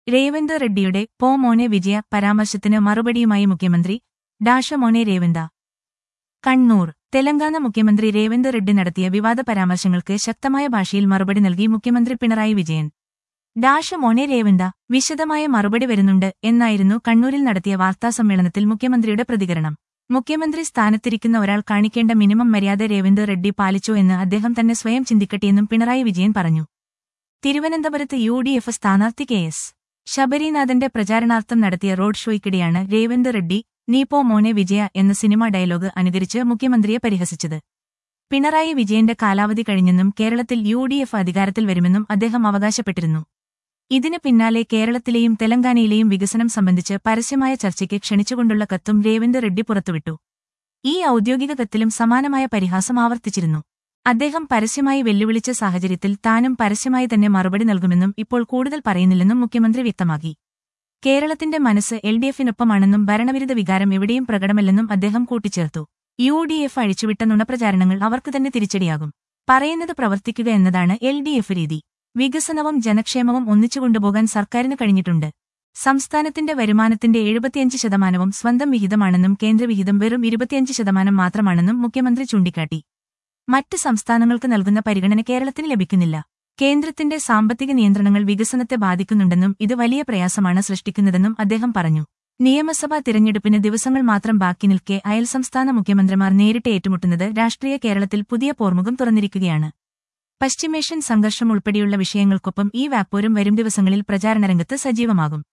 രേവന്ത് റെഡ്ഡിയുടെ പോ മോനെ വിജയ പരാമർശത്തിന് മറുപടിയുമായി മുഖ്യമന്ത്രി ഡാഷ മോനെ രേവന്ത കണ്ണൂർ തെലങ്കാന മുഖ്യമന്ത്രി രേവന്ത് റെഡ്ഡി നടത്തിയ വിവാദ പരാമർശങ്ങൾക്ക് ശക്തമായ ഭാഷയിൽ മറുപടി നൽകി മുഖ്യമന്ത്രി പിണറായി വിജയൻ ഡാഷ മോനെ രേവന്ത വിശദമായ മറുപടി വരുന്നുണ്ട് എന്നായിരുന്നു കണ്ണൂരിൽ നടത്തിയ വാർത്താസമ്മേളനത്തിൽ മുഖ്യമന്ത്രിയുടെ പ്രതികരണം മുഖ്യമന്ത്രി സ്ഥാനത്തിരിക്കുന്ന ഒരാൾ കാണിക്കേണ്ട മിനിമം മര്യാദ രേവന്ത് റെഡ്ഡി പാലിച്ചോ എന്ന് അദ്ദേഹം തന്നെ സ്വയം ചിന്തിക്കട്ടെയെന്നും പിണറായി വിജയൻ പറഞ്ഞു തിരുവനന്തപുരത്ത് യു ഡി എഫ് സ്ഥാനാർത്ഥി കെ എസ് ശബരിനാഥന്റെ പ്രചാരണാർത്ഥം നടത്തിയ റോഡ് ഷോയ്ക്കിടെയാണ് രേവന്ത് റെഡ്ഡി നീപ്പോ മോനെ വിജയ എന്ന സിനിമാ ഡയലോഗ് അനുകരിച്ച് മുഖ്യമന്ത്രിയെ പരിഹസിച്ചത് പിണറായി വിജയന്റെ കാലാവധി കഴിഞ്ഞെന്നും കേരളത്തിൽ യു ഡി എഫ് അധികാരത്തിൽ വരുമെന്നും അദ്ദേഹം അവകാശപ്പെട്ടിരുന്നു ഇതിന് പിന്നാലെ കേരളത്തിലെയും തെലങ്കാനയിലെയും വികസനം സംബന്ധിച്ച് പരസ്യമായ ചർച്ചയ്ക്ക് ക്ഷണിച്ചുകൊണ്ടുള്ള കത്തും രേവന്ത് റെഡ്ഡി പുറത്തുവിട്ടു ഈ ഔദ്യോഗിക കത്തിലും സമാനമായ പരിഹാസം ആവർത്തിച്ചിരുന്നു അദ്ദേഹം പരസ്യമായി വെല്ലുവിളിച്ച സാഹചര്യത്തിൽ താനും പരസ്യമായി തന്നെ മറുപടി നൽകുമെന്നും ഇപ്പോൾ കൂടുതൽ പറയുന്നില്ലെന്നും മുഖ്യമന്ത്രി വ്യക്തമാക്കി കേരളത്തിന്റെ മനസ്സ് എൽ ഡി എഫിനൊപ്പമാണെന്നും ഭരണവിരുദ്ധ വികാരം എവിടെയും പ്രകടമല്ലെന്നും അദ്ദേഹം കൂട്ടിച്ചേർത്തു യു ഡി എഫ് അഴിച്ചുവിട്ട നുണപ്രചാരണങ്ങൾ അവർക്ക് തന്നെ തിരിച്ചടിയാകും പറയുന്നത് പ്രവർത്തിക്കുക എന്നതാണ് എൽ ഡി എഫ് രീതി വികസനവും ജനക്ഷേമവും ഒന്നിച്ചുകൊണ്ടുപോകാൻ സർക്കാരിന് കഴിഞ്ഞിട്ടുണ്ട് സംസ്ഥാനത്തിന്റെ വരുമാനത്തിന്റെ എഴുപത്തിയഞ്ച് ശതമാനവും സ്വന്തം വിഹിതമാണെന്നും കേന്ദ്രവിഹിതം വെറും ഇരുപത്തിയഞ്ച് ശതമാനം മാത്രമാണെന്നും മുഖ്യമന്ത്രി ചൂണ്ടിക്കാട്ടി മറ്റ് സംസ്ഥാനങ്ങൾക്ക് നൽകുന്ന പരിഗണന കേരളത്തിന് ലഭിക്കുന്നില്ല കേന്ദ്രത്തിന്റെ സാമ്പത്തിക നിയന്ത്രണങ്ങൾ വികസനത്തെ ബാധിക്കുന്നുണ്ടെന്നും ഇത് വലിയ പ്രയാസമാണ് സൃഷ്ടിക്കുന്നതെന്നും അദ്ദേഹം പറഞ്ഞു നിയമസഭാ തിരഞ്ഞെടുപ്പിന് ദിവസങ്ങൾ മാത്രം ബാക്കി നിൽക്കെ അയൽ സംസ്ഥാന മുഖ്യമന്ത്രിമാർ നേരിട്ട് ഏറ്റുമുട്ടുന്നത് രാഷ്ട്രീയ കേരളത്തിൽ പുതിയ പോർമുഖം തുറന്നിരിക്കുകയാണ് പശ്ചിമേഷ്യൻ സംഘർഷം ഉൾപ്പെടെയുള്ള വിഷയങ്ങൾക്കൊപ്പം ഈ വാപ്പോരും വരും ദിവസങ്ങളിൽ പ്രചാരണരംഗത്ത് സജീവമാകും